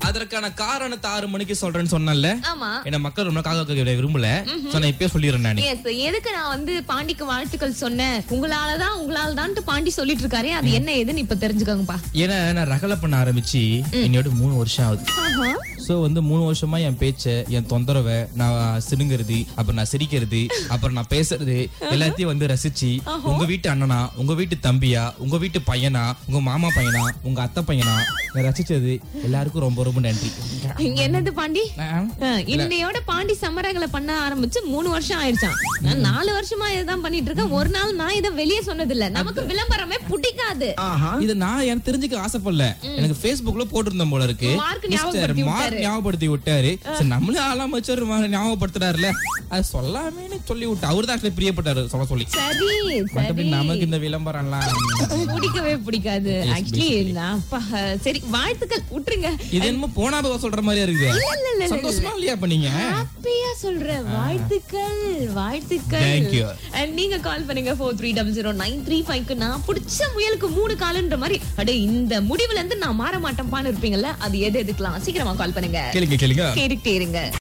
அதற்கான காரணத்தை ஆறு மணிக்கு சொல்றேன்னு சொன்னேன்ல ஆமா என்ன மக்கள் ரொம்ப காக்க வைக்க விரும்பல சோ நான் இப்பயே சொல்லிடுறேன் நானு எஸ் எதுக்கு நான் வந்து பாண்டிக்கு வாழ்த்துக்கள் சொன்னேன் உங்களாலதான் உங்களால தான் பாண்டி சொல்லிட்டு இருக்காரு அது என்ன ஏதுன்னு இப்ப தெரிஞ்சுக்கோங்கப்பா ஏன்னா நான் ரகலை பண்ண ஆரம்பிச்சு என்னோட மூணு வருஷம் ஆகுது சோ வந்து மூணு வருஷமா என் பேச்ச என் தொந்தரவை நான் சினுங்கிறது அப்புறம் நான் சிரிக்கிறது அப்புறம் நான் பேசுறது எல்லாத்தையும் வந்து ரசிச்சு உங்க வீட்டு அண்ணனா உங்க வீட்டு தம்பியா உங்க வீட்டு பையனா உங்க மாமா பையனா உங்க அத்தை பையனா நான் ரசிச்சது எல்லாருக்கும் ரொம்ப ரொம்ப நன்றி இங்க என்னது பாண்டி நான் அஹ், இன்னையோட பாண்டி சமரங்களை பண்ண ஆரம்பிச்சு மூணு வருஷம் ஆயிடுச்சான் நான் நாலு வருஷமா இதுதான் பண்ணிட்டு இருக்கேன் ஒரு நாள் நான் இதை வெளியே சொன்னது இல்ல நமக்கு விளம்பரமே பிடிக்காது இது நான் எனக்கு தெரிஞ்சுக்க ஆசைப்படல எனக்கு Facebookல போட்டிருந்தேன் போல இருக்கு மார்க் மிஸ்டர் ஞாபகப்படுத்தி மார்க் ஞாபகப்படுத்தி விட்டாரு சரி நம்மளும் ஆளாம வச்சு ஞாபகப்படுத்துறாருல அது சொல்லாமேன்னு சொல்லி விட்டு அவரு தான் actually பிரியப்பட்டாரு சொல்ல சொல்லி சரி மத்தபடி சரி நமக்கு இந்த விளம்பரம்லாம் பிடிக்கவே பிடிக்காது ஆக்சுவலி சரி வாழ்த்துக்கள் விட்டுருங்க இது என்னமோ போனா போக சொல்ற மாதிரியா இருக்குது இல்ல, இல்ல, இல்ல, சந்தோஷமா இல்லையா அப்ப நீங்க ஹாப்பியா சொல்றேன் வாழ்த்துக்கள் வாழ்த்துக்கள் Thank you. And நீங்க கால் பண்ணுங்க four three double zero nine three ஃபைவ்க்கு நான் பிடிச்ச முயலுக்கு மூணு காலுன்ற மாதிரி அடே இந்த முடிவுல இருந்து நான் மாற மாட்டேன்பான்னு இருப்பீங்கல்ல அது எது எதுக்கலாம் சீக்கிரமா கால் பண்ணுங்க கேளுங்க கேளுங்க கேட்டுக்கிட்டே இருங்க